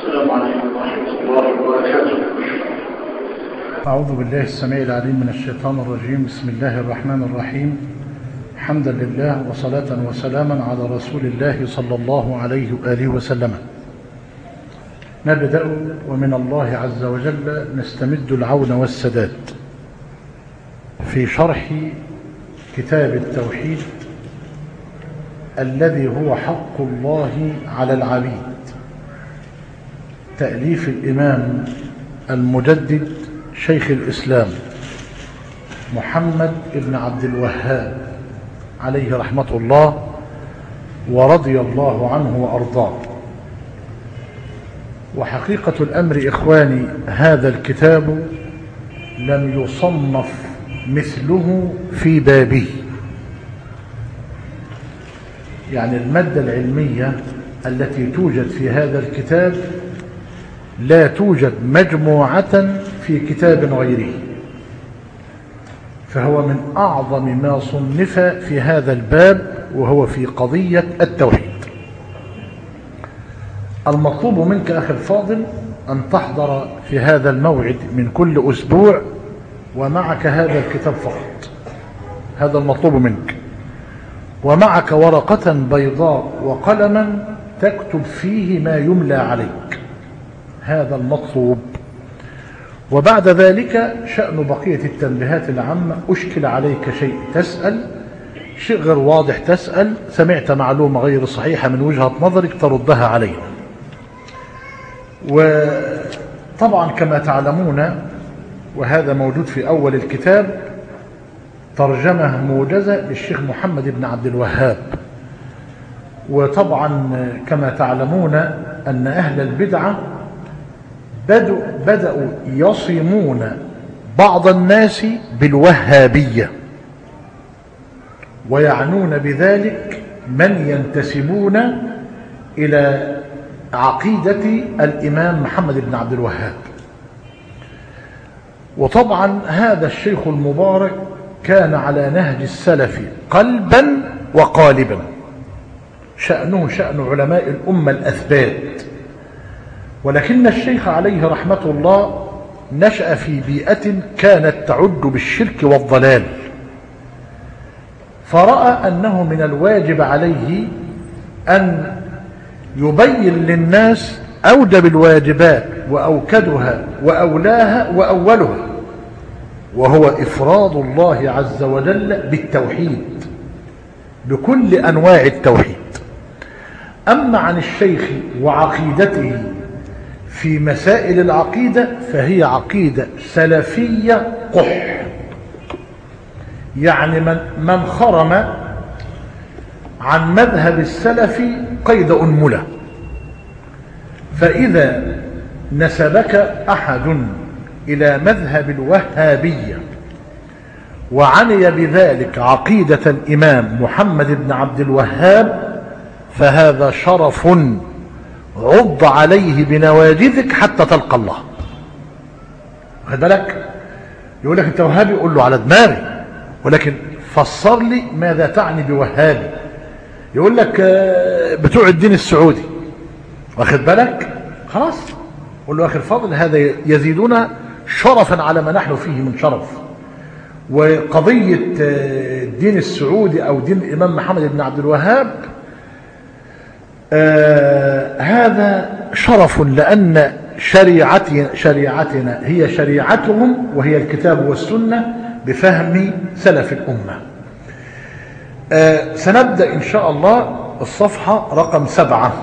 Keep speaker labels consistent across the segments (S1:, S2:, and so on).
S1: السلام عليكم ورحمة الله وبركاته
S2: أعوذ بالله السميع العليم من الشيطان الرجيم بسم الله الرحمن الرحيم حمدا لله وصلاة وسلاما على رسول الله صلى الله عليه وآله وسلم نبدأ ومن الله عز وجل نستمد العون والسداد في شرح كتاب التوحيد الذي هو حق الله على العبيد تأليف الإمام المجدد شيخ الإسلام محمد بن عبد الوهاب عليه رحمة الله ورضي الله عنه وأرضاه وحقيقة الأمر إخواني هذا الكتاب لم يصنف مثله في بابه يعني المادة العلمية التي توجد في هذا الكتاب لا توجد مجموعة في كتاب غيره فهو من أعظم ما صنف في هذا الباب وهو في قضية التوحيد المطلوب منك أخي الفاضل أن تحضر في هذا الموعد من كل أسبوع ومعك هذا الكتاب فقط هذا المطلوب منك ومعك ورقة بيضاء وقلما تكتب فيه ما يملى عليك هذا المطلوب وبعد ذلك شأن بقية التنبيهات العامة أشكل عليك شيء تسأل شيء غير واضح تسأل سمعت معلومة غير صحيحة من وجهة نظرك تردها علينا وطبعا كما تعلمون وهذا موجود في أول الكتاب ترجمة موجزة للشيخ محمد بن عبد الوهاب وطبعا كما تعلمون أن أهل البدعة بدأوا, بدأوا يصمون بعض الناس بالوهابية ويعنون بذلك من ينتسبون إلى عقيدة الإمام محمد بن عبد الوهاب وطبعا هذا الشيخ المبارك كان على نهج السلف قلبا وقالبا شأنه شأن علماء الأمة الأثبات ولكن الشيخ عليه رحمة الله نشأ في بيئة كانت تعد بالشرك والضلال فرأى أنه من الواجب عليه أن يبين للناس أوجب الواجبات وأوكدها وأولاها وأولها وهو إفراد الله عز وجل بالتوحيد بكل أنواع التوحيد أما عن الشيخ وعقيدته في مسائل العقيدة فهي عقيدة سلفية قح يعني من, من خرم عن مذهب السلف قيد أنملة فإذا نسبك أحد إلى مذهب الوهابية وعني بذلك عقيدة الإمام محمد بن عبد الوهاب فهذا شرف عض عليه بنواجذك حتى تلقى الله واخد بالك يقول لك انت وهابي قول له على دماغي ولكن فسر لي ماذا تعني بوهابي يقول لك بتوع الدين السعودي واخد بالك خلاص قول له اخي الفضل هذا يزيدنا شرفا على ما نحن فيه من شرف وقضية الدين السعودي او دين الامام محمد بن عبد الوهاب آه هذا شرف لأن شريعتنا, شريعتنا هي شريعتهم وهي الكتاب والسنة بفهم سلف الأمة آه سنبدأ إن شاء الله الصفحة رقم سبعة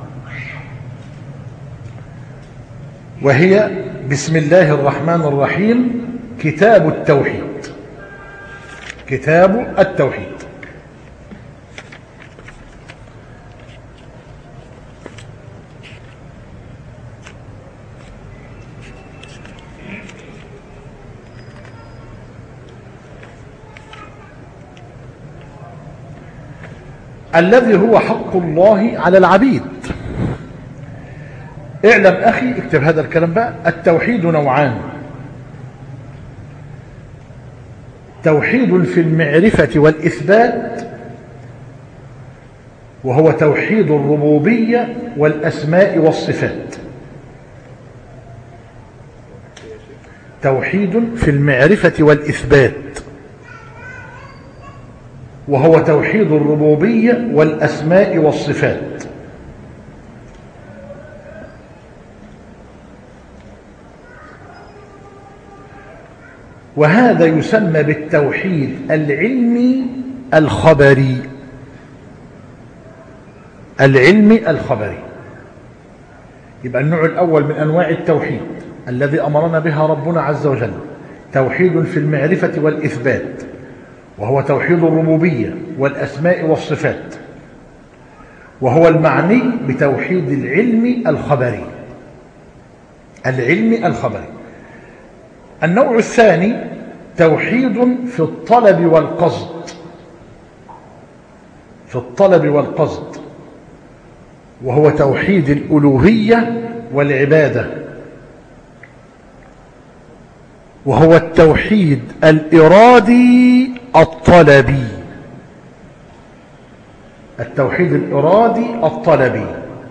S2: وهي بسم الله الرحمن الرحيم كتاب التوحيد كتاب التوحيد الذي هو حق الله على العبيد اعلم أخي اكتب هذا الكلام بقى التوحيد نوعان توحيد في المعرفة والإثبات وهو توحيد الربوبية والأسماء والصفات توحيد في المعرفة والإثبات وهو توحيد الربوبية والأسماء والصفات وهذا يسمى بالتوحيد العلمي الخبري العلمي الخبري يبقى النوع الأول من أنواع التوحيد الذي أمرنا بها ربنا عز وجل توحيد في المعرفة والإثبات وهو توحيد الربوبية والأسماء والصفات وهو المعني بتوحيد العلم الخبري العلم الخبري النوع الثاني توحيد في الطلب والقصد في الطلب والقصد وهو توحيد الألوهية والعبادة وهو التوحيد الإرادي الطلبي التوحيد الإرادي الطلبي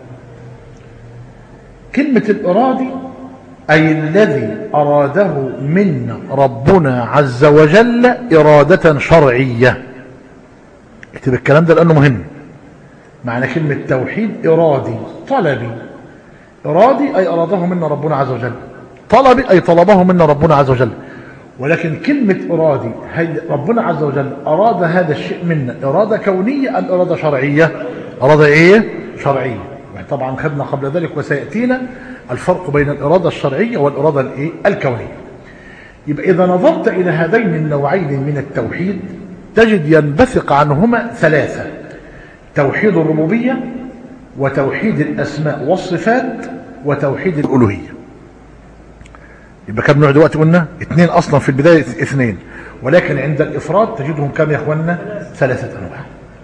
S2: كلمة الإرادي أي الذي أراده منا ربنا عز وجل إرادة شرعية اكتب الكلام ده لأنه مهم معنى كلمة توحيد إرادي طلبي إرادي أي أراده منا ربنا عز وجل طلبي أي طلبه منا ربنا عز وجل ولكن كلمة إرادي هي ربنا عز وجل أراد هذا الشيء منا إرادة كونية أم إرادة شرعية إرادة إيه؟ شرعية طبعا خدنا قبل ذلك وسيأتينا الفرق بين الإرادة الشرعية والإرادة الإيه؟ الكونية يبقى إذا نظرت إلى هذين النوعين من التوحيد تجد ينبثق عنهما ثلاثة توحيد الربوبية وتوحيد الأسماء والصفات وتوحيد الألوهية يبقى كم نوع دلوقتي قلنا اثنين أصلا في البداية اثنين ولكن عند الإفراد تجدهم كم يا أخوانا ثلاثة أنواع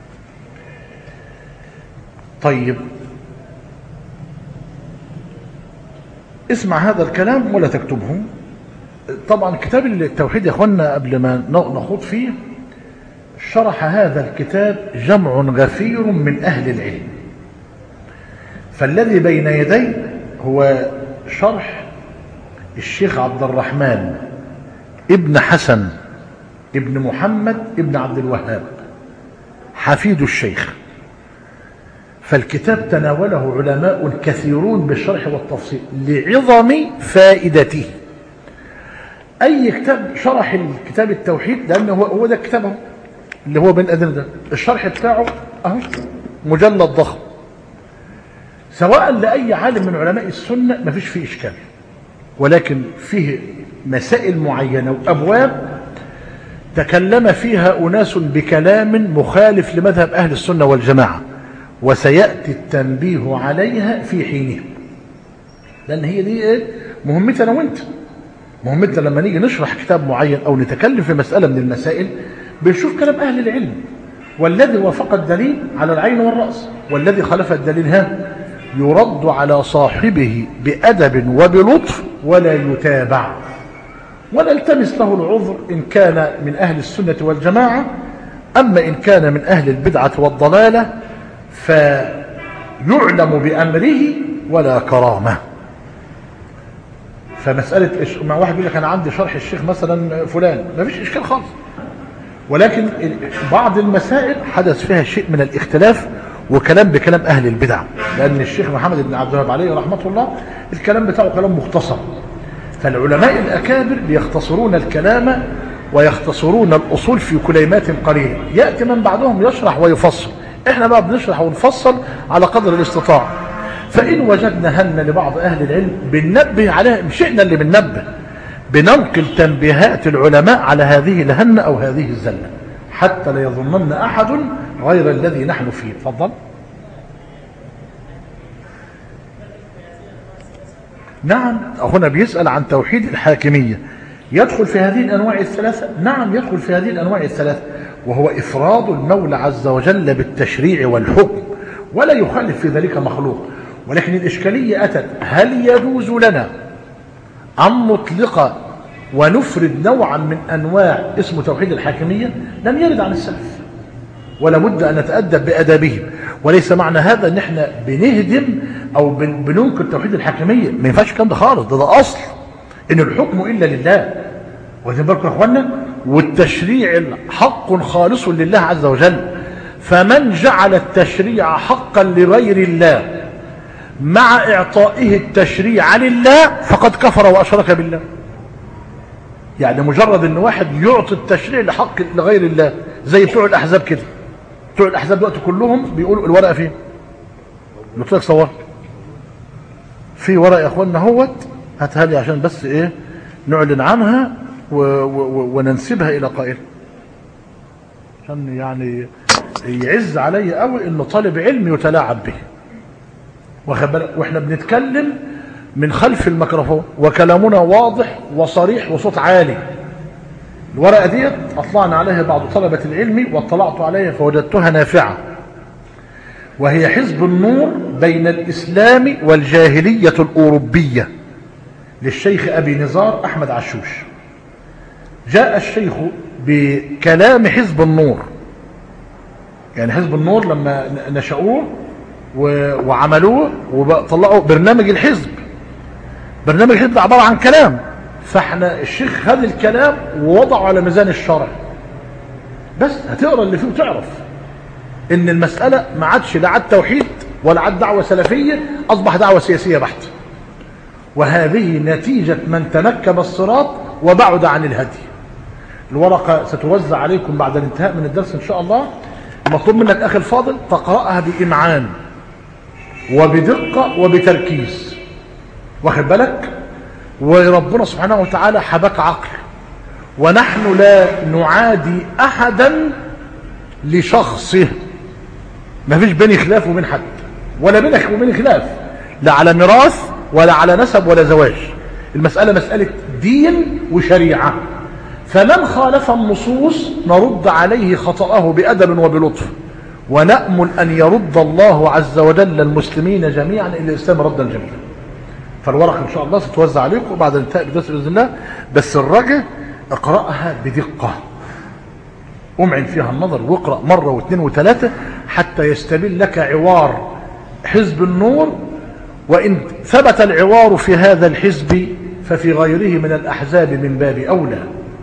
S2: طيب اسمع هذا الكلام ولا تكتبه طبعا كتاب التوحيد يا اخوانا قبل ما نخوض فيه شرح هذا الكتاب جمع غفير من أهل العلم فالذي بين يدي هو شرح الشيخ عبد الرحمن ابن حسن ابن محمد ابن عبد الوهاب حفيد الشيخ فالكتاب تناوله علماء كثيرون بالشرح والتفصيل لعظم فائدته أي كتاب شرح الكتاب التوحيد لأنه هو, هو ده كتابه اللي هو بين أذن ده الشرح بتاعه أهو مجلد ضخم سواء لأي عالم من علماء السنة ما فيش فيه إشكال ولكن فيه مسائل معينة وأبواب تكلم فيها أناس بكلام مخالف لمذهب أهل السنة والجماعة وسيأتي التنبيه عليها في حينها لأن هي دي إيه؟ مهمتنا وانت مهمتنا لما نيجي نشرح كتاب معين أو نتكلم في مسألة من المسائل بنشوف كلام أهل العلم والذي وافق الدليل على العين والرأس والذي خلف الدليل ها يرد على صاحبه بأدب وبلطف ولا يتابع ولا التمس له العذر إن كان من أهل السنة والجماعة أما إن كان من أهل البدعة والضلالة فيعلم بأمره ولا كرامة فمسألة إش... مع واحد يقول لك أنا عندي شرح الشيخ مثلا فلان ما فيش إشكال خالص ولكن بعض المسائل حدث فيها شيء من الاختلاف وكلام بكلام أهل البدع لأن الشيخ محمد بن عبد الوهاب عليه رحمة الله الكلام بتاعه كلام مختصر فالعلماء الأكابر بيختصرون الكلام ويختصرون الأصول في كلمات قليلة يأتي من بعدهم يشرح ويفصل احنا بقى بنشرح ونفصل على قدر الاستطاعة فإن وجدنا هن لبعض أهل العلم بننبه عليها مش احنا اللي بننبه بننقل تنبيهات العلماء على هذه الهنة أو هذه الزلة حتى لا يظنن أحد غير الذي نحن فيه تفضل نعم أخونا بيسأل عن توحيد الحاكمية يدخل في هذه الأنواع الثلاثة نعم يدخل في هذه الأنواع الثلاثة وهو إفراد المولى عز وجل بالتشريع والحكم ولا يخالف في ذلك مخلوق ولكن الإشكالية أتت هل يجوز لنا أن نطلق ونفرد نوعا من أنواع اسمه توحيد الحاكمية لم يرد عن السلف ولا بد أن نتأدب بأدابهم وليس معنى هذا أن احنا بنهدم أو بننكر توحيد الحاكمية ما ينفعش الكلام ده خالص ده, ده أصل ان الحكم الا لله واخدين بالكم يا اخوانا والتشريع حق خالص لله عز وجل فمن جعل التشريع حقا لغير الله مع اعطائه التشريع لله فقد كفر واشرك بالله يعني مجرد ان واحد يعطي التشريع لحق لغير الله زي بتوع الاحزاب كده بتوع الاحزاب دلوقتي كلهم بيقولوا الورقه فين قلت لك صور في ورقه يا اخوانا اهوت هاتها لي عشان بس ايه نعلن عنها و و وننسبها الى قائل عشان يعني يعز علي قوي ان طالب علم يتلاعب به واخد بالك واحنا بنتكلم من خلف الميكروفون وكلامنا واضح وصريح وصوت عالي الورقه ديت اطلعنا عليها بعض طلبه العلم واطلعت عليها فوجدتها نافعه وهي حزب النور بين الاسلام والجاهليه الاوروبيه للشيخ ابي نزار احمد عشوش جاء الشيخ بكلام حزب النور يعني حزب النور لما نشأوه وعملوه وطلعوا برنامج الحزب برنامج الحزب ده عبارة عن كلام فاحنا الشيخ خد الكلام ووضعه على ميزان الشرع بس هتقرا اللي فيه وتعرف ان المسألة ما عادش لا عاد توحيد ولا عاد دعوة سلفية اصبح دعوة سياسية بحتة وهذه نتيجة من تنكب الصراط وبعد عن الهدي الورقة ستوزع عليكم بعد الانتهاء من الدرس ان شاء الله مطلوب منك اخي الفاضل تقرأها بإمعان وبدقة وبتركيز واخد بالك وربنا سبحانه وتعالى حبك عقل ونحن لا نعادي احدا لشخصه ما فيش بيني خلاف وبين حد ولا بينك وبين خلاف لا على ميراث ولا على نسب ولا زواج المسألة مسألة دين وشريعة فمن خالف النصوص نرد عليه خطأه بأدب وبلطف ونأمل أن يرد الله عز وجل المسلمين جميعا إلى الإسلام ردا جميلا فالورقة إن شاء الله ستوزع عليكم بعد انتهاء الدرس بإذن الله بس الرجاء اقرأها بدقة أمعن فيها النظر واقرأ مرة واثنين وثلاثة حتى يستبين لك عوار حزب النور وإن ثبت العوار في هذا الحزب ففي غيره من الأحزاب من باب أولى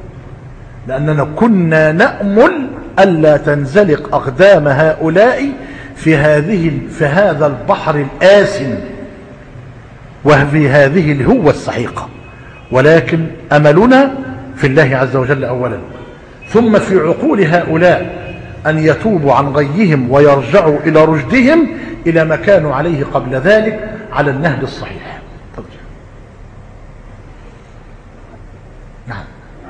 S2: لأننا كنا نأمل ألا تنزلق أقدام هؤلاء في هذه في هذا البحر الآسن وفي هذه الهوة السحيقة ولكن أملنا في الله عز وجل أولا ثم في عقول هؤلاء أن يتوبوا عن غيهم ويرجعوا إلى رشدهم إلى ما كانوا عليه قبل ذلك على النهج الصحيح طبعا. نعم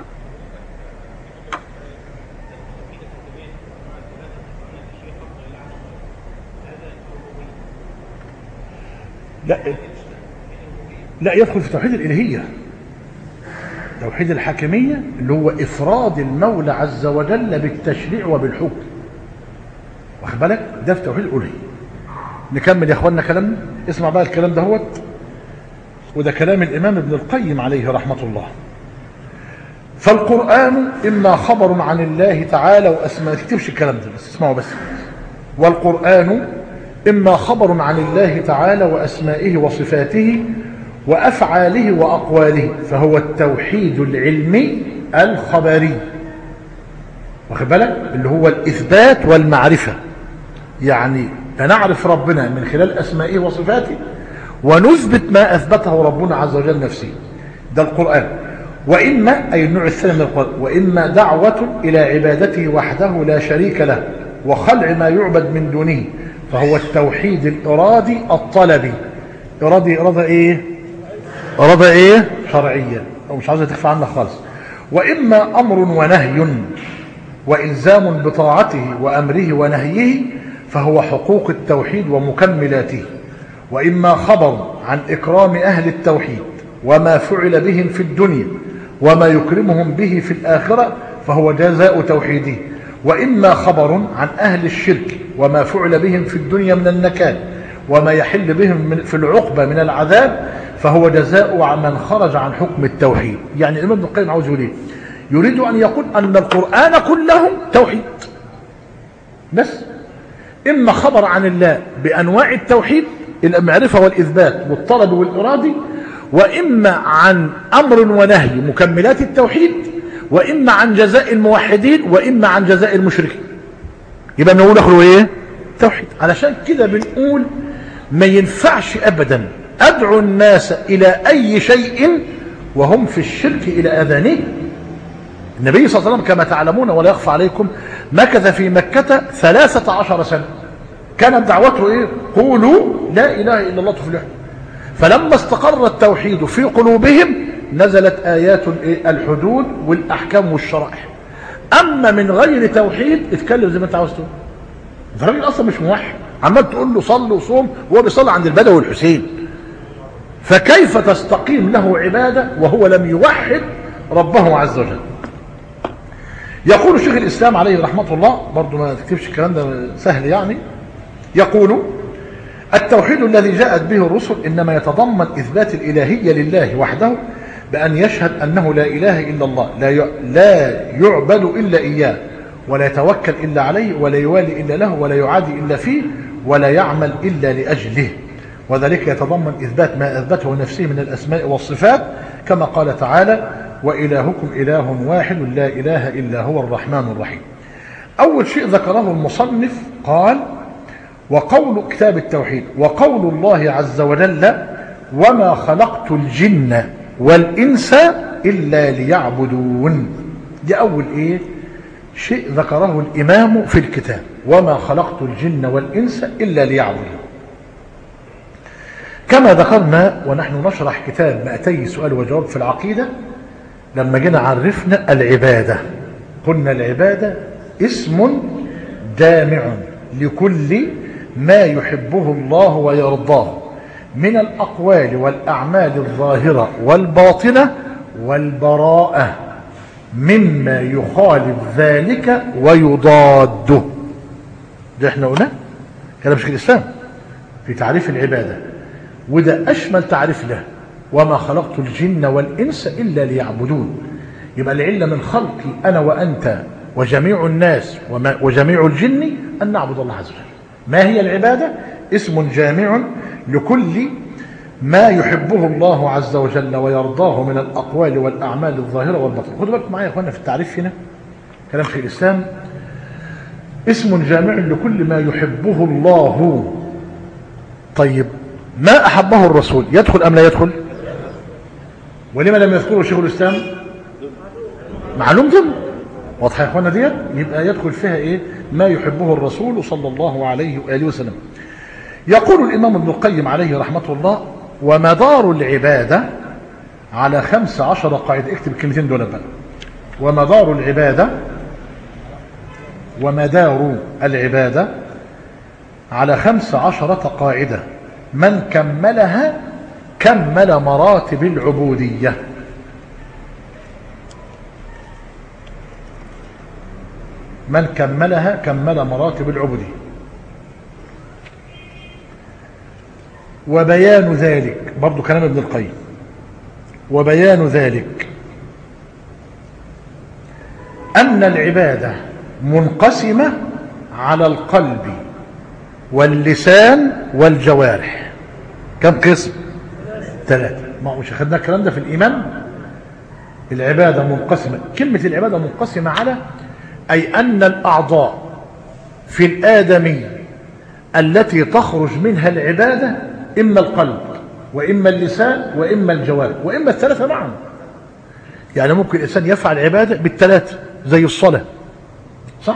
S2: لا لا يدخل في توحيد الإلهية توحيد الحاكمية اللي هو إفراد المولى عز وجل بالتشريع وبالحكم واخد بالك ده في توحيد الألوهية نكمل يا اخوانا كلامنا اسمع بقى الكلام دهوت وده كلام الإمام ابن القيم عليه رحمة الله فالقرآن إما خبر عن الله تعالى وأسماء تكتبش الكلام ده بس اسمعوا بس والقرآن إما خبر عن الله تعالى وأسمائه وصفاته وأفعاله وأقواله فهو التوحيد العلمي الخبري واخد بالك اللي هو الإثبات والمعرفة يعني نعرف ربنا من خلال أسمائه وصفاته ونثبت ما أثبته ربنا عز وجل نفسه ده القرآن وإما أي النوع الثاني من القرآن وإما دعوة إلى عبادته وحده لا شريك له وخلع ما يعبد من دونه فهو التوحيد الإرادي الطلبي إرادي إرادة إيه إرادة إيه شرعية أو مش عاوزة تخفى عنها خالص وإما أمر ونهي وإلزام بطاعته وأمره ونهيه فهو حقوق التوحيد ومكملاته وإما خبر عن إكرام أهل التوحيد وما فعل بهم في الدنيا وما يكرمهم به في الآخرة فهو جزاء توحيده وإما خبر عن أهل الشرك وما فعل بهم في الدنيا من النكال وما يحل بهم في العقبة من العذاب فهو جزاء من خرج عن حكم التوحيد يعني الإمام ابن القيم عاوز يقول ايه يريد أن يقول أن القرآن كله توحيد بس إما خبر عن الله بأنواع التوحيد المعرفة والإثبات والطلب والإرادي وإما عن أمر ونهي مكملات التوحيد وإما عن جزاء الموحدين وإما عن جزاء المشركين يبقى نقول أخره إيه توحيد علشان كده بنقول ما ينفعش أبدا أدعو الناس إلى أي شيء وهم في الشرك إلى أذانه النبي صلى الله عليه وسلم كما تعلمون ولا يخفى عليكم مكث في مكة ثلاثة عشر سنة كانت دعوته إيه قولوا لا إله إلا الله تفلحوا فلما استقر التوحيد في قلوبهم نزلت آيات الحدود والأحكام والشرائع أما من غير توحيد اتكلم زي ما أنت عاوز تقول الراجل أصلا مش موحد عمال تقول له صل وصوم وهو بيصلي عند البدوي والحسين فكيف تستقيم له عبادة وهو لم يوحد ربه عز وجل يقول شيخ الإسلام عليه رحمة الله برضو ما تكتبش الكلام ده سهل يعني يقول التوحيد الذي جاءت به الرسل إنما يتضمن إثبات الإلهية لله وحده بأن يشهد أنه لا إله إلا الله لا لا يعبد إلا إياه ولا يتوكل إلا عليه ولا يوالي إلا له ولا يعادي إلا فيه ولا يعمل إلا لأجله وذلك يتضمن إثبات ما أثبته نفسه من الأسماء والصفات كما قال تعالى وإلهكم إله واحد لا إله إلا هو الرحمن الرحيم أول شيء ذكره المصنف قال وقول كتاب التوحيد وقول الله عز وجل وما خلقت الجن والإنس إلا ليعبدون دي أول إيه شيء ذكره الإمام في الكتاب وما خلقت الجن والإنس إلا ليعبدون كما ذكرنا ونحن نشرح كتاب 200 سؤال وجواب في العقيدة لما جينا عرفنا العبادة قلنا العبادة اسم جامع لكل ما يحبه الله ويرضاه من الأقوال والأعمال الظاهرة والباطنة والبراءة مما يخالف ذلك ويضاده ده احنا قلنا كلام شيخ الإسلام في تعريف العبادة وده أشمل تعريف له وما خلقت الجن والإنس إلا ليعبدون يبقى العلة من خلقي أنا وأنت وجميع الناس وما وجميع الجن أن نعبد الله عز وجل ما هي العبادة اسم جامع لكل ما يحبه الله عز وجل ويرضاه من الأقوال والأعمال الظاهرة والباطنة خدوا بالكم معايا يا أخوانا في التعريف هنا كلام في الإسلام اسم جامع لكل ما يحبه الله طيب ما أحبه الرسول يدخل أم لا يدخل ولما لم يذكره شيخ الإسلام معلوم ضمن واضحة يا اخوانا ديت يبقى يدخل فيها ايه ما يحبه الرسول صلى الله عليه وآله وسلم يقول الإمام ابن القيم عليه رحمة الله ومدار العبادة على خمس عشر قاعدة اكتب الكلمتين دول بقى ومدار العبادة ومدار العبادة على خمس عشرة قاعدة من كملها كمل مراتب العبودية من كملها كمل مراتب العبودية وبيان ذلك برضو كلام ابن القيم وبيان ذلك أن العبادة منقسمة على القلب واللسان والجوارح كم قسم ثلاثة ما مش أخذنا الكلام ده في الإيمان العبادة منقسمة كلمة العبادة منقسمة على أي أن الأعضاء في الآدمي التي تخرج منها العبادة إما القلب وإما اللسان وإما الجوارح وإما الثلاثة معا يعني ممكن الإنسان يفعل عبادة بالثلاثة زي الصلاة صح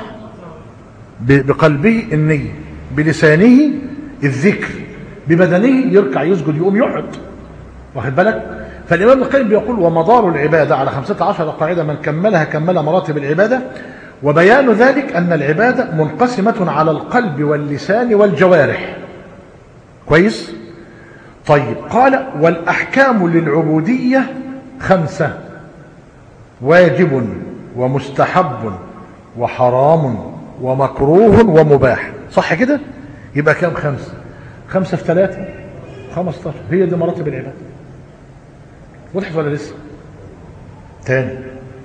S2: بقلبه النية بلسانه الذكر ببدنه يركع يسجد يقوم يقعد واخد بالك فالإمام ابن القيم بيقول ومدار العبادة على خمسة عشر قاعدة من كملها كمل مراتب العبادة وبيان ذلك أن العبادة منقسمة على القلب واللسان والجوارح كويس طيب قال والأحكام للعبودية خمسة واجب ومستحب وحرام ومكروه ومباح صح كده يبقى كام خمسة خمسة في ثلاثة خمستاشر هي دي مراتب العبادة وضحت ولا لسه تاني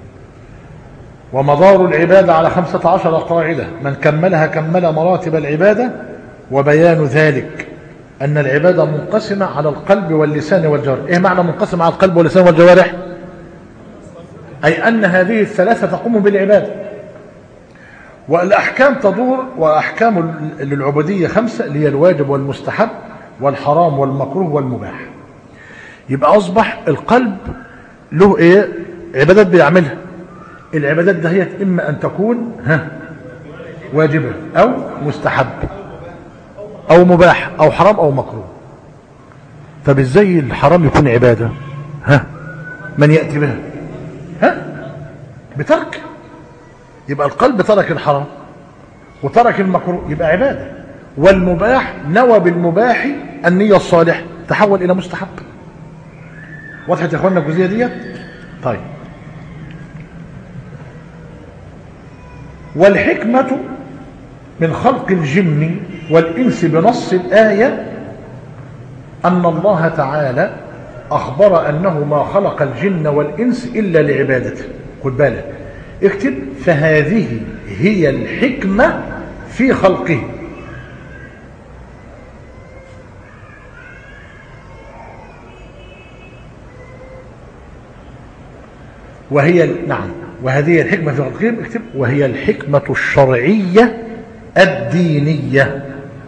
S2: ومدار العبادة على خمسة عشر قاعدة من كملها كمل مراتب العبادة وبيان ذلك أن العبادة منقسمة على القلب واللسان والجوارح إيه معنى منقسمة على القلب واللسان والجوارح أي أن هذه الثلاثة تقوم بالعبادة والأحكام تدور وأحكام للعبودية خمسة اللي هي الواجب والمستحب والحرام والمكروه والمباح يبقى أصبح القلب له إيه عبادات بيعملها العبادات ده هي إما أن تكون ها واجبة أو مستحب أو مباح أو حرام أو مكروه طب إزاي الحرام يكون عبادة ها من يأتي بها ها بترك يبقى القلب ترك الحرام وترك المكروه يبقى عبادة والمباح نوى بالمباح النية الصالح تحول إلى مستحب وضحت يا اخوانا الجزئية دي طيب والحكمة من خلق الجن والإنس بنص الآية أن الله تعالى أخبر أنه ما خلق الجن والإنس إلا لعبادته خد بالك اكتب فهذه هي الحكمة في خلقه وهي نعم وهذه الحكمة في خلقهم اكتب وهي الحكمة الشرعية الدينية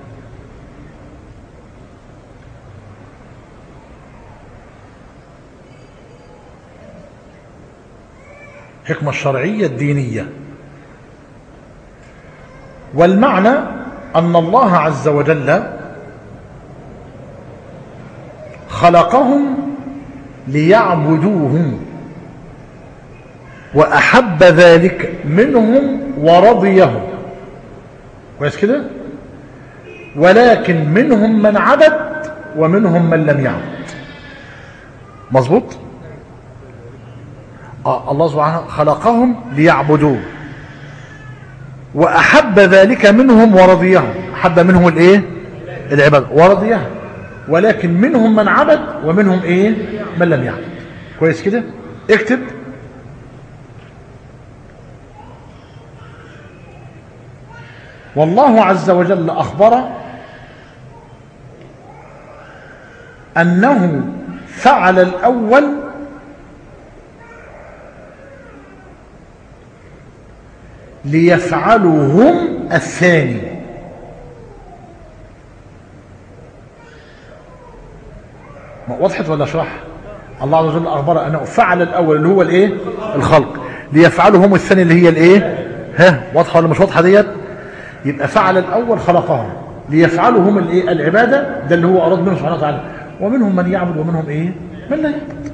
S2: الحكمة الشرعية الدينية والمعنى أن الله عز وجل خلقهم ليعبدوهم وأحب ذلك منهم ورضيهم كويس كده ولكن منهم من عبد ومنهم من لم يعبد مظبوط آه الله سبحانه خلقهم ليعبدوه وأحب ذلك منهم ورضيهم حب منهم الايه العبادة ورضيهم ولكن منهم من عبد ومنهم ايه من لم يعبد كويس كده اكتب والله عز وجل أخبر أنه فعل الأول ليفعلوا هم الثاني وضحت ولا اشرح الله عز وجل أخبر أنه فعل الأول اللي هو الإيه الخلق ليفعلوا هم الثاني اللي هي الإيه ها واضحة ولا مش واضحة ديت يبقى فعل الأول خلقهم ليفعلوا هم الايه العبادة ده اللي هو أراد منهم سبحانه وتعالى ومنهم من يعبد ومنهم إيه من لا يعبد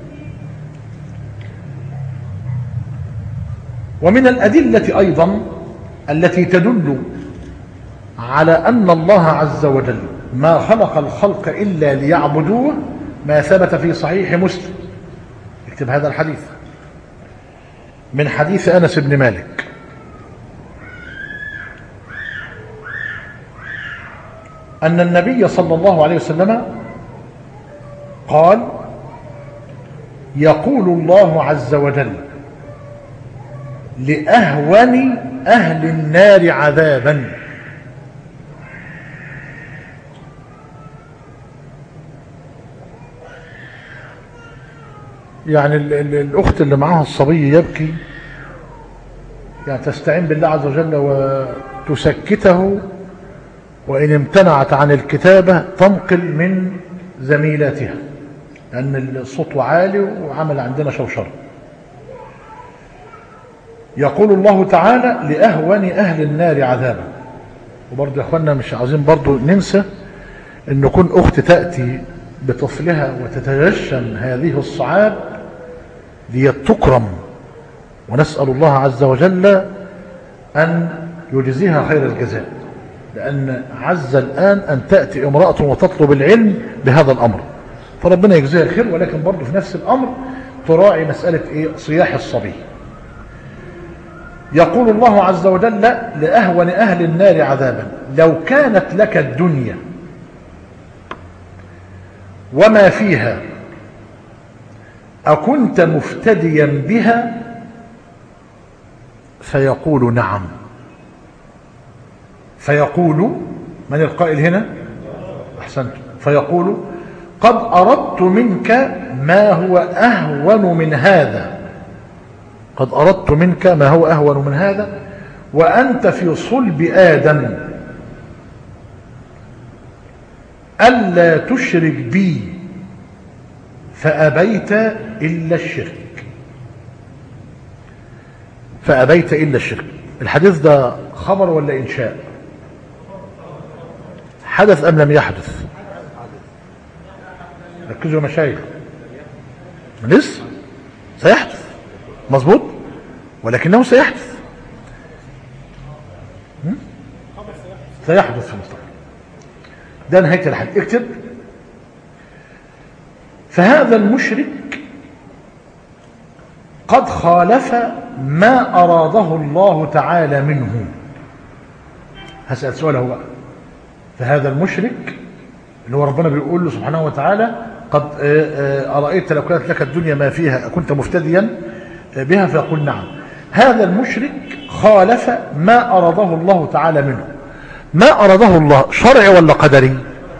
S2: ومن الأدلة أيضا التي تدل على أن الله عز وجل ما خلق الخلق إلا ليعبدوه ما ثبت في صحيح مسلم اكتب هذا الحديث من حديث أنس بن مالك أن النبي صلى الله عليه وسلم قال يقول الله عز وجل لأهون أهل النار عذابا يعني ال ال الأخت اللي معاها الصبي يبكي يعني تستعين بالله عز وجل وتسكته وإن امتنعت عن الكتابة تنقل من زميلاتها لأن الصوت عالي وعمل عندنا شوشرة يقول الله تعالى لأهون أهل النار عذابا وبرضه يا أخوانا مش عاوزين برضه ننسى أن كون أخت تأتي بطفلها وتتجشم هذه الصعاب ليتكرم ونسأل الله عز وجل أن يجزيها خير الجزاء لأن عز الآن أن تأتي امرأة وتطلب العلم بهذا الأمر فربنا يجزيها خير ولكن برضه في نفس الأمر تراعي مسألة إيه صياح الصبي يقول الله عز وجل لأهون أهل النار عذابا لو كانت لك الدنيا وما فيها أكنت مفتديا بها فيقول نعم فيقول من القائل هنا أحسنت فيقول قد أردت منك ما هو أهون من هذا قد أردت منك ما هو أهون من هذا وأنت في صلب آدم ألا تشرك بي فأبيت إلا الشرك فأبيت إلا الشرك الحديث ده خبر ولا إنشاء حدث أم لم يحدث ركزوا يا مشايخ لسه سيحدث مظبوط ولكنه سيحدث م? سيحدث في المستقبل ده نهاية الحديث اكتب فهذا المشرك قد خالف ما أراده الله تعالى منه هسأل سؤال هو بقى فهذا المشرك اللي هو ربنا بيقول له سبحانه وتعالى قد أرأيت لو كانت لك الدنيا ما فيها كنت مفتديا بها فيقول نعم هذا المشرك خالف ما أراده الله تعالى منه ما أراده الله شرعي ولا قدري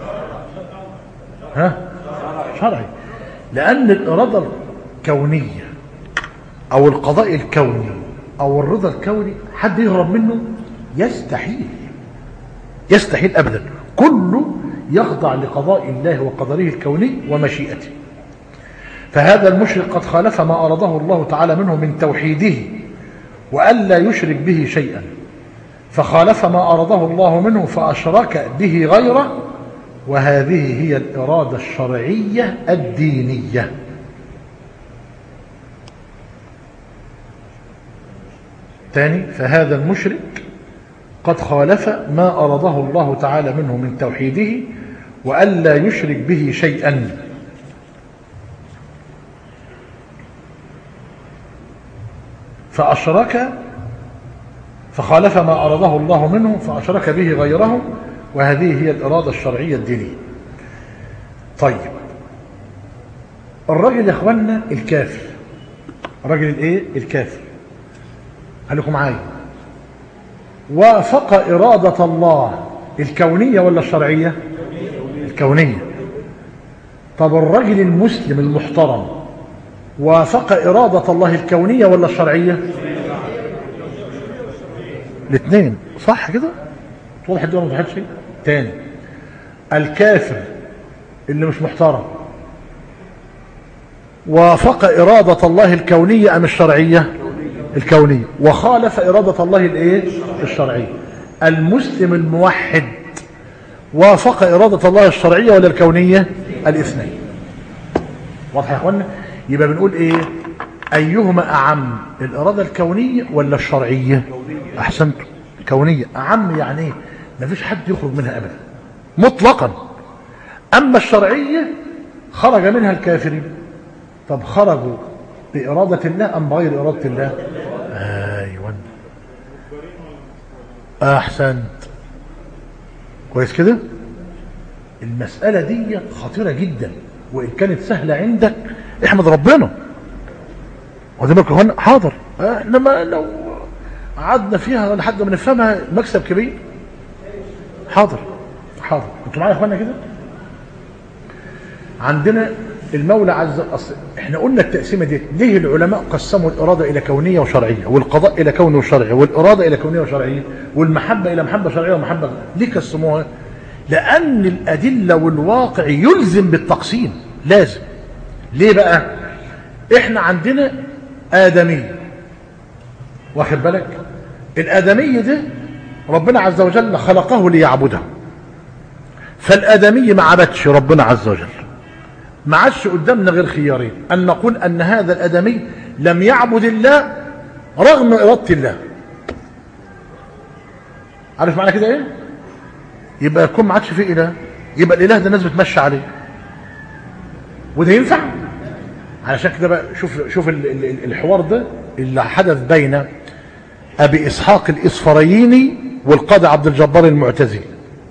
S2: ها شرعي لأن الإرادة الكونية أو القضاء الكوني أو الرضا الكوني حد يهرب منه يستحيل يستحيل أبدا كله يخضع لقضاء الله وقدره الكوني ومشيئته فهذا المشرك قد خالف ما أراده الله تعالى منه من توحيده وألا يشرك به شيئا فخالف ما أراده الله منه فأشرك به غيره وهذه هي الإرادة الشرعية الدينية ثاني فهذا المشرك قد خالف ما أراده الله تعالى منه من توحيده وألا يشرك به شيئا فأشرك فخالف ما أراده الله منه فأشرك به غيره وهذه هي الإرادة الشرعية الدينية طيب الرجل يا اخوانا الكافر الرجل الايه الكافر خليكم معايا وافق إرادة الله الكونية ولا الشرعية الكونية طب الرجل المسلم المحترم وافق إرادة الله الكونية ولا الشرعية الاثنين صح كده واضح الدول ما شيء تاني الكافر اللي مش محترم وافق إرادة الله الكونية أم الشرعية الكونية وخالف إرادة الله الايه الشرعية المسلم الموحد وافق إرادة الله الشرعية ولا الكونية الاثنين واضح يا اخوانا يبقى بنقول ايه ايهما اعم الإرادة الكونية ولا الشرعية احسنت كونية اعم يعني ايه مفيش حد يخرج منها ابدا مطلقا اما الشرعية خرج منها الكافرين طب خرجوا بإرادة الله أم بغير إرادة الله أيوة أحسنت كويس كده المسألة دي خطيرة جدا وإن كانت سهلة عندك احمد ربنا واخد بالك هنا حاضر انما لو قعدنا فيها لحد ما نفهمها مكسب كبير حاضر حاضر انتوا معايا يا اخوانا كده عندنا المولى عز وجل احنا قلنا التقسيمه دي ليه العلماء قسموا الاراده الى كونيه وشرعيه والقضاء الى كوني وشرعي والاراده الى كونيه وشرعيه والمحبه الى محبه شرعيه ومحبه ليه قسموها لان الادله والواقع يلزم بالتقسيم لازم ليه بقى احنا عندنا ادمي واخد بالك الادمي ده ربنا عز وجل خلقه ليعبده فالادمي ما عبدش ربنا عز وجل ما عادش قدامنا غير خيارين أن نقول أن هذا الأدمي لم يعبد الله رغم إرادة الله عارف معنى كده إيه يبقى يكون ما عادش فيه إله يبقى الإله ده الناس بتمشي عليه وده ينفع علشان كده بقى شوف شوف الحوار ده اللي حدث بين أبي إسحاق الإصفرييني والقاضي عبد الجبار المعتزلي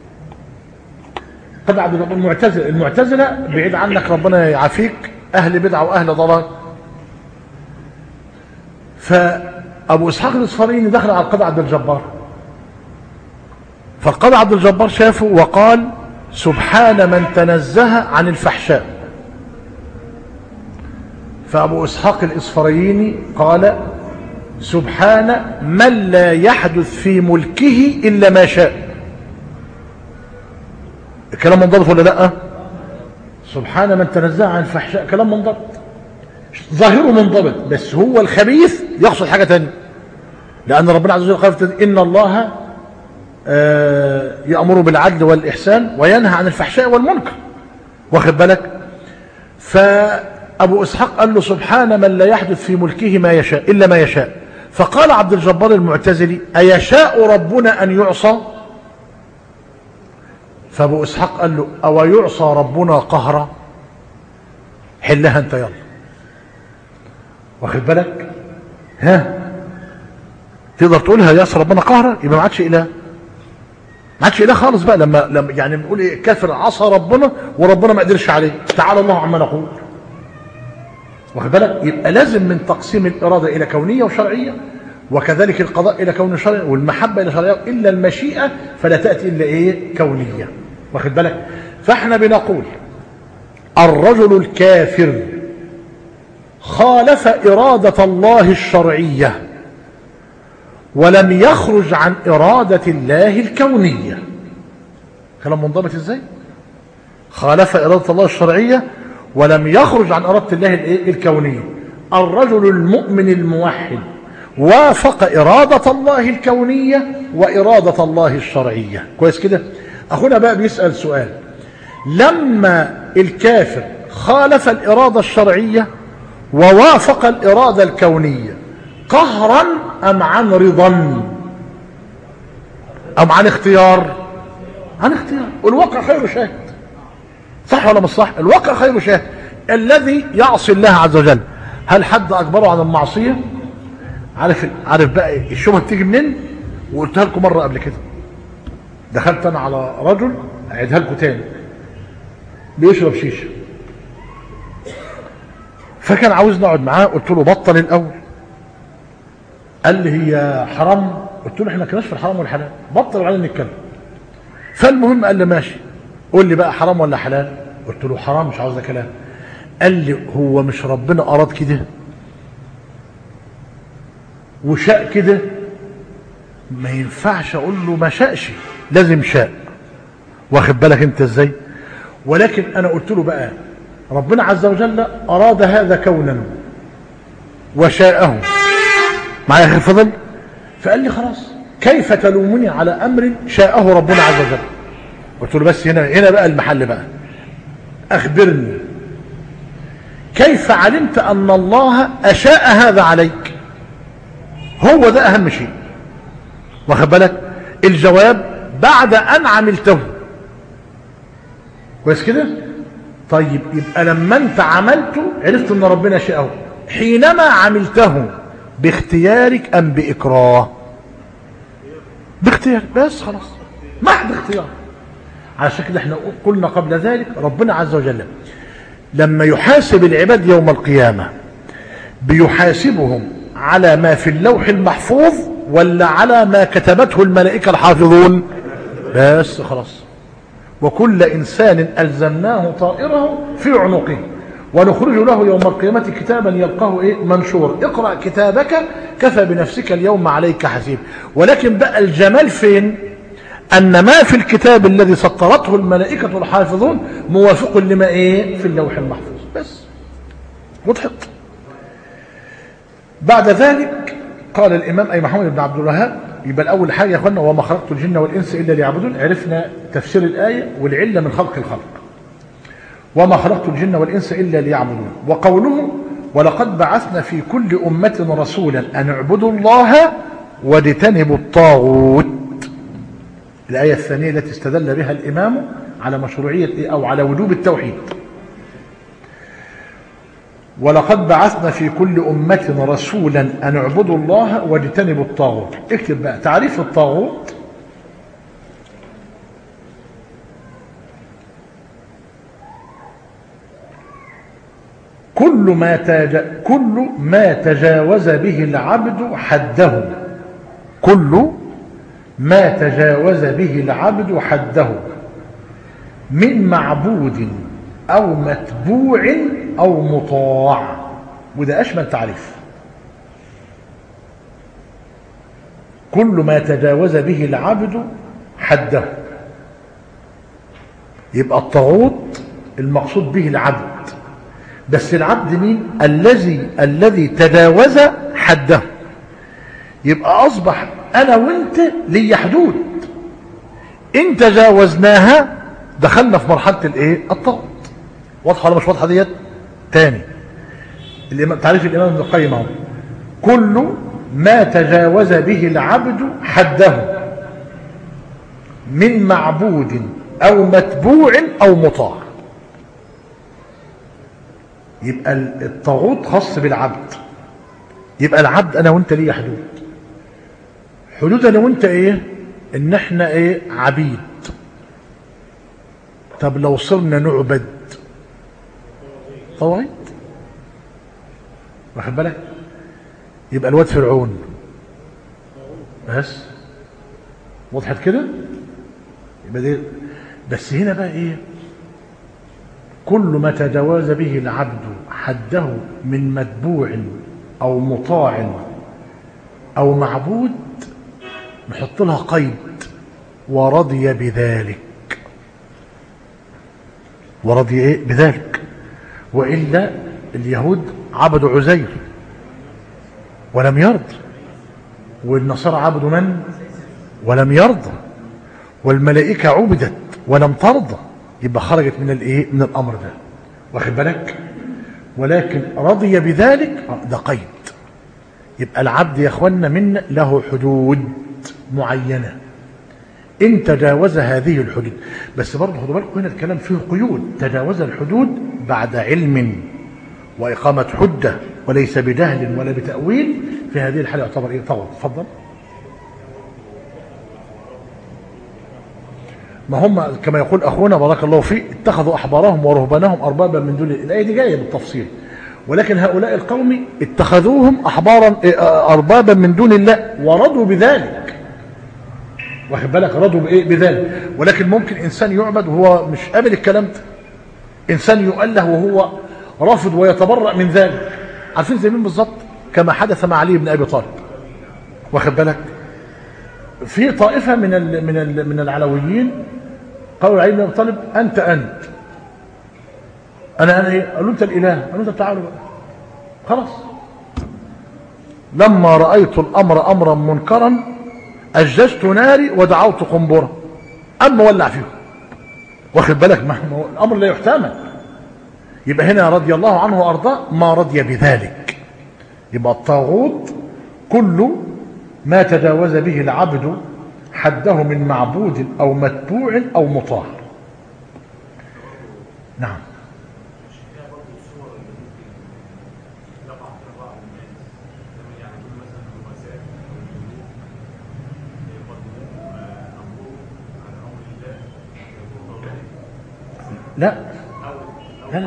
S2: طبعا المعتزله المعتزله بعيد عنك ربنا يعافيك اهل بدعه واهل ضلال فابو اسحاق الاصفريني دخل على القاضي عبد الجبار فالقاضي عبد الجبار شافه وقال سبحان من تنزه عن الفحشاء فأبو إسحاق الإصفريني قال سبحان من لا يحدث في ملكه إلا ما شاء الكلام منضبط ولا لا سبحان من تنزه عن الفحشاء كلام منضبط ظاهره منضبط بس هو الخبيث يقصد حاجة تانية لأن ربنا عز وجل قال إن الله آه، يأمر بالعدل والإحسان وينهى عن الفحشاء والمنكر واخد بالك فأبو إسحاق قال له سبحان من لا يحدث في ملكه ما يشاء إلا ما يشاء فقال عبد الجبار المعتزلي أيشاء ربنا أن يعصى فأبو إسحاق قال له أو يعصى ربنا قهرا حلها أنت يلا واخد بالك ها تقدر تقولها يعصى ربنا قهرا يبقى ما عادش إله ما عادش اله خالص بقى لما لما يعني بنقول ايه كافر عصى ربنا وربنا ما قدرش عليه تعالى الله عما نقول واخد بالك يبقى لازم من تقسيم الاراده الى كونيه وشرعيه وكذلك القضاء الى كون شرعي والمحبه الى شرعيه الا المشيئه فلا تاتي الا ايه كونيه واخد بالك فاحنا بنقول الرجل الكافر خالف اراده الله الشرعيه ولم يخرج عن إرادة الله الكونية كلام منضبط ازاي خالف إرادة الله الشرعية ولم يخرج عن إرادة الله الإيه؟ الكونية الرجل المؤمن الموحد وافق إرادة الله الكونية وإرادة الله الشرعية كويس كده أخونا بقى بيسأل سؤال لما الكافر خالف الإرادة الشرعية ووافق الإرادة الكونية قهرا أم عن رضا أم عن اختيار عن اختيار والواقع خير شاهد صح ولا مش صح الواقع خير شاهد الذي يعصي الله عز وجل هل حد أجبره عن المعصية عارف عارف بقى الشبهه تيجي منين وقلتها لكم مرة قبل كده دخلت أنا على رجل أعيدها لكم تاني بيشرب شيشة فكان عاوز نقعد معاه قلت له بطل الأول قال لي هي حرام قلت له احنا كناش في الحرام والحلال بطل وبعدين نتكلم فالمهم قال لي ماشي قول لي بقى حرام ولا حلال قلت له حرام مش عاوز كلام قال لي هو مش ربنا اراد كده وشاء كده ما ينفعش اقول له ما شاءش لازم شاء واخد بالك انت ازاي ولكن انا قلت له بقى ربنا عز وجل اراد هذا كونا وشاءه معايا يا اخي فضل فقال لي خلاص كيف تلومني على امر شاءه ربنا عز وجل قلت له بس هنا هنا بقى المحل بقى اخبرني كيف علمت ان الله اشاء هذا عليك هو ده اهم شيء واخد بالك الجواب بعد ان عملته كويس كده طيب يبقى لما انت عملته عرفت ان ربنا شاءه حينما عملته باختيارك ام باكراه باختيار بس خلاص محض اختيار عشان كده احنا قلنا قبل ذلك ربنا عز وجل لما يحاسب العباد يوم القيامة بيحاسبهم على ما في اللوح المحفوظ ولا على ما كتبته الملائكة الحافظون بس خلاص وكل إنسان ألزمناه طائره في عنقه ونخرج له يوم القيامة كتابا يلقاه إيه منشور اقرأ كتابك كفى بنفسك اليوم عليك حسيب ولكن بقى الجمال فين أن ما في الكتاب الذي سطرته الملائكة الحافظون موافق لما إيه في اللوح المحفوظ بس وضحت بعد ذلك قال الإمام أي محمد بن عبد الوهاب يبقى الأول حاجة يا أخوانا وما خلقت الجن والإنس إلا ليعبدون عرفنا تفسير الآية والعلة من خلق الخلق وما خلقت الجن والإنس إلا ليعبدون وقوله ولقد بعثنا في كل أمة رسولا أن اعبدوا الله واجتنبوا الطاغوت الآية الثانية التي استدل بها الإمام على مشروعية أو على وجوب التوحيد ولقد بعثنا في كل أمة رسولا أن اعبدوا الله واجتنبوا الطاغوت اكتب بقى تعريف الطاغوت كل ما تج... كل ما تجاوز به العبد حده كل ما تجاوز به العبد حده من معبود أو متبوع أو مطاع وده أشمل تعريف كل ما تجاوز به العبد حده يبقى الطاغوت المقصود به العبد بس العبد مين الذي الذي تجاوز حده يبقى اصبح انا وانت لي حدود ان تجاوزناها دخلنا في مرحله الايه الطاغوت واضحه ولا مش واضحه ديت تاني الإمام تعريف الامام ابن القيم اهو كل ما تجاوز به العبد حده من معبود او متبوع او مطاع يبقى الطاغوت خاص بالعبد يبقى العبد انا وانت ليه حدود حدود انا وانت ايه ان احنا ايه عبيد طب لو صرنا نعبد طواغيت واخد بالك يبقى الواد فرعون بس وضحت كده يبقى دي بس هنا بقى ايه كل ما تجاوز به العبد حده من متبوع او مطاع او معبود نحط لها قيد ورضي بذلك ورضي ايه بذلك والا اليهود عبدوا عزير ولم يرضى والنصارى عبدوا من ولم يرضى والملائكه عبدت ولم ترضى يبقى خرجت من الايه من الامر ده واخد بالك ولكن رضي بذلك ده قيد يبقى العبد يا اخوانا منا له حدود معينه ان تجاوز هذه الحدود بس برضه خدوا بالكم هنا الكلام فيه قيود تجاوز الحدود بعد علم واقامه حجه وليس بجهل ولا بتاويل في هذه الحاله يعتبر ايه طبعا اتفضل ما هم كما يقول اخونا بارك الله فيه اتخذوا احبارهم ورهبانهم اربابا من دون الايه دي جايه بالتفصيل ولكن هؤلاء القوم اتخذوهم احبارا اربابا من دون الله ورضوا بذلك واخد بالك رضوا بايه بذلك ولكن ممكن انسان يعبد وهو مش قابل الكلام ده انسان يؤله وهو رافض ويتبرأ من ذلك عارفين زي مين بالظبط كما حدث مع علي بن ابي طالب واخد بالك في طائفه من ال من ال من العلويين قالوا علي بن ابي طالب انت انت انا انا ايه قالوا انت الاله قالوا انت تعالوا بقى خلاص لما رايت الامر امرا منكرا اججت ناري ودعوت قنبره اما ولع فيهم واخد بالك ما الامر لا يحتمل يبقى هنا رضي الله عنه وارضاه ما رضي بذلك يبقى الطاغوت كل ما تجاوز به العبد حده من معبود او متبوع او مطاع نعم لا لا لا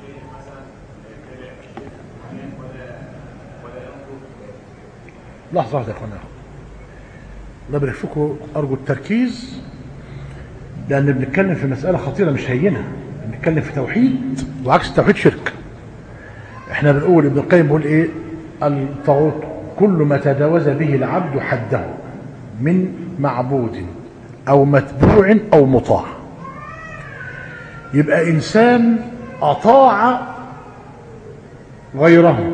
S2: لحظة واحدة يا اخوانا الله يبارك فيكم أرجو التركيز لأن بنتكلم في مسألة خطيرة مش هينة بنتكلم في توحيد وعكس التوحيد شرك احنا بنقول ابن القيم بيقول ايه الطاغوت كل ما تجاوز به العبد حده من معبود أو متبوع أو مطاع يبقى إنسان أطاع غيره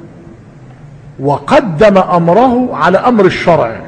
S2: وقدم أمره على أمر الشرع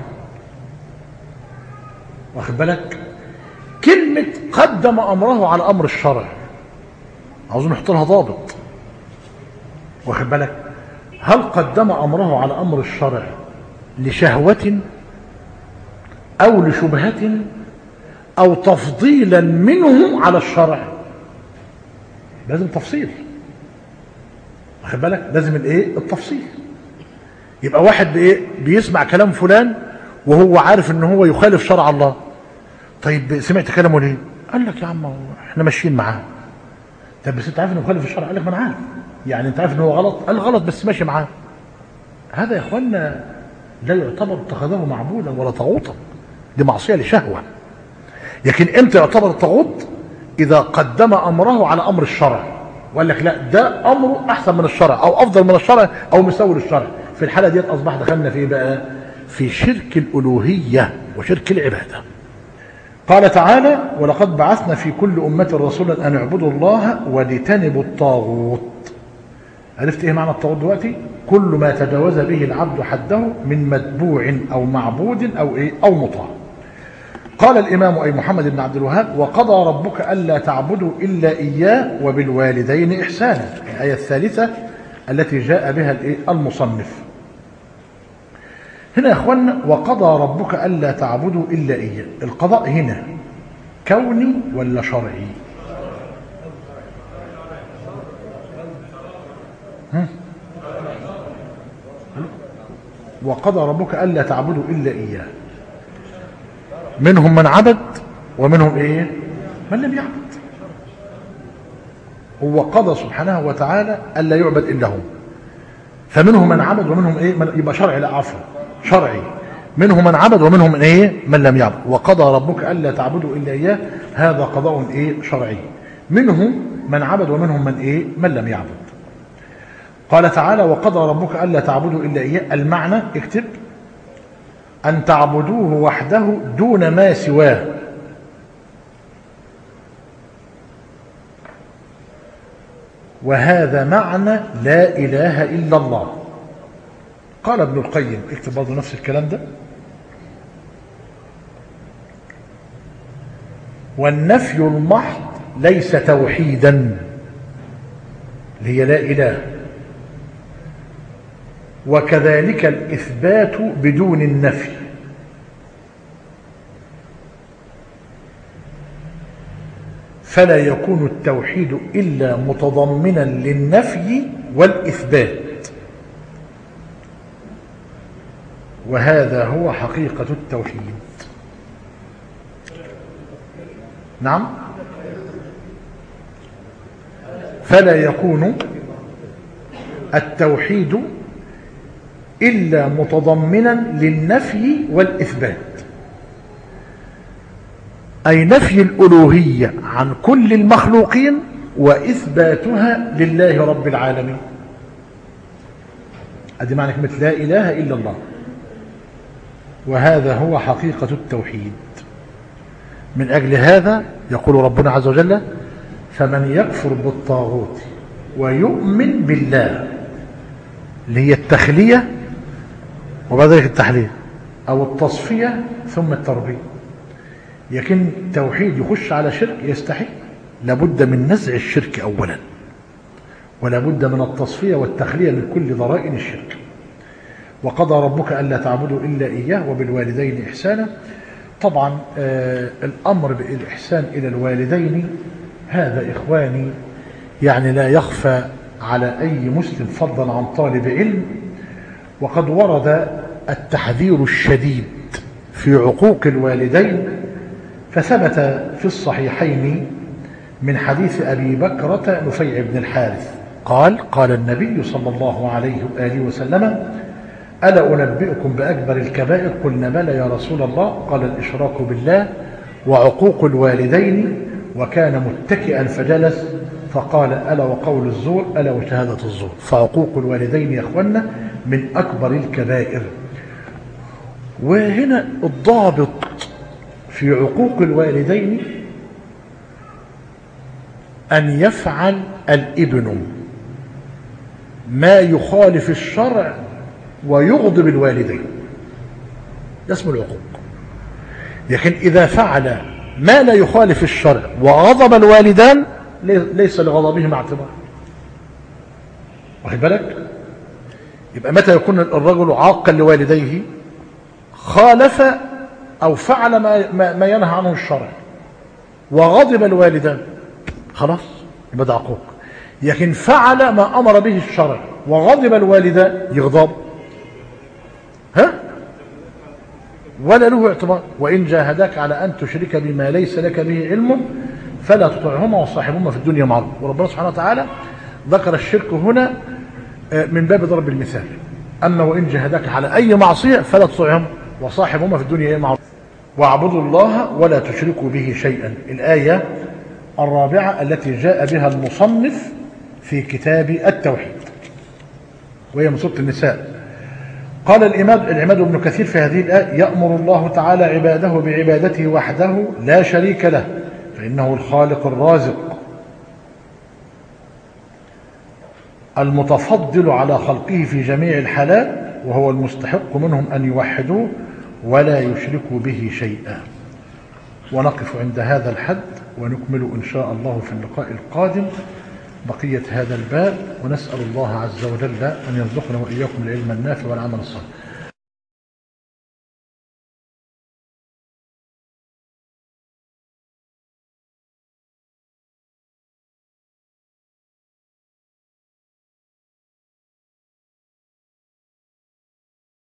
S2: واخد بالك كلمة قدم أمره على أمر الشرع عاوزين نحط لها ضابط واخد بالك هل قدم أمره على أمر الشرع لشهوة أو لشبهة أو تفضيلا منه على الشرع لازم تفصيل واخد بالك لازم الايه التفصيل يبقى واحد بايه بيسمع كلام فلان وهو عارف ان هو يخالف شرع الله طيب سمعت كلامه ليه قال لك يا عم احنا ماشيين معاه طب بس انت عارف انه مخالف الشرع قال لك ما انا عارف يعني انت عارف ان هو غلط قال غلط بس ماشي معاه هذا يا اخوانا لا يعتبر اتخذه معبودا ولا طاغوتا دي معصيه لشهوه لكن امتى يعتبر الطاغوت إذا قدم أمره على أمر الشرع وقال لك لا ده أمره أحسن من الشرع أو أفضل من الشرع أو مساوي للشرع في الحالة دي أصبح دخلنا في إيه بقى في شرك الألوهية وشرك العبادة قال تعالى ولقد بعثنا في كل أمة رسولا أن اعبدوا الله واجتنبوا الطاغوت عرفت ايه معنى الطاغوت دلوقتي كل ما تجاوز به العبد حده من متبوع او معبود او ايه او مطاع قال الامام اي محمد بن عبد الوهاب وقضى ربك الا تعبدوا الا اياه وبالوالدين احسانا الايه الثالثه التي جاء بها الايه المصنف هنا يا اخوانا وقضى ربك الا تعبدوا الا اياه القضاء هنا كوني ولا شرعي وقضى ربك ألا تعبدوا إلا إياه منهم من عبد ومنهم إيه من لم يعبد هو قضى سبحانه وتعالى ألا يعبد إلا هو فمنهم من عبد ومنهم إيه من يبقى شرعي لا عفوا شرعي منهم من عبد ومنهم من إيه من لم يعبد وقضى ربك ألا تعبدوا إلا إياه هذا قضاء إيه شرعي منهم من عبد ومنهم من إيه من لم يعبد قال تعالى وقضى ربك ألا تعبدوا إلا إياه المعنى اكتب أن تعبدوه وحده دون ما سواه وهذا معنى لا إله إلا الله قال ابن القيم اكتب برضه نفس الكلام ده والنفي المحض ليس توحيدا اللي هي لا إله وكذلك الإثبات بدون النفي فلا يكون التوحيد إلا متضمنا للنفي والإثبات وهذا هو حقيقة التوحيد نعم فلا يكون التوحيد إلا متضمنا للنفي والإثبات أي نفي الألوهية عن كل المخلوقين وإثباتها لله رب العالمين هذه معنى كلمة لا إله إلا الله وهذا هو حقيقة التوحيد من أجل هذا يقول ربنا عز وجل فمن يكفر بالطاغوت ويؤمن بالله اللي هي التخلية وبعد ذلك التحليل أو التصفية ثم التربية لكن توحيد يخش على شرك يستحق لابد من نزع الشرك أولا ولا بد من التصفية والتخلية من كل ضرائن الشرك وقضى ربك ألا تعبدوا إلا إياه وبالوالدين إحسانا طبعا آه الأمر بالإحسان إلى الوالدين هذا إخواني يعني لا يخفى على أي مسلم فضلا عن طالب علم وقد ورد التحذير الشديد في عقوق الوالدين فثبت في الصحيحين من حديث أبي بكرة نفيع بن الحارث قال قال النبي صلى الله عليه وآله وسلم ألا أنبئكم بأكبر الكبائر قلنا بلى يا رسول الله قال الإشراك بالله وعقوق الوالدين وكان متكئا فجلس فقال ألا وقول الزور ألا وشهادة الزور فعقوق الوالدين يا أخوانا من أكبر الكبائر وهنا الضابط في عقوق الوالدين أن يفعل الابن ما يخالف الشرع ويغضب الوالدين ده اسمه العقوق لكن إذا فعل ما لا يخالف الشرع وغضب الوالدان ليس لغضبهما اعتبار واخد بالك يبقى متى يكون الرجل عاقا لوالديه خالف او فعل ما, ما, ما ينهى عنه الشرع وغضب الوالدان خلاص يبقى ده عقوق لكن فعل ما امر به الشرع وغضب الوالدان يغضب ها ولا له اعتبار وان جاهداك على ان تشرك بما ليس لك به علم فلا تطعهما وصاحبهما في الدنيا معروف وربنا سبحانه وتعالى ذكر الشرك هنا من باب ضرب المثال أما وإن جهدك على أي معصية فلا تطعهما وصاحبهما في الدنيا معروف واعبدوا الله ولا تشركوا به شيئا الآية الرابعة التي جاء بها المصنف في كتاب التوحيد وهي من سورة النساء قال الإمام العماد بن كثير في هذه الآية يأمر الله تعالى عباده بعبادته وحده لا شريك له فإنه الخالق الرازق المتفضل على خلقه في جميع الحالات وهو المستحق منهم أن يوحدوه ولا يشركوا به شيئا ونقف عند هذا الحد ونكمل إن شاء الله في اللقاء القادم بقية هذا الباب ونسأل الله عز وجل أن يرزقنا وإياكم العلم النافع والعمل الصالح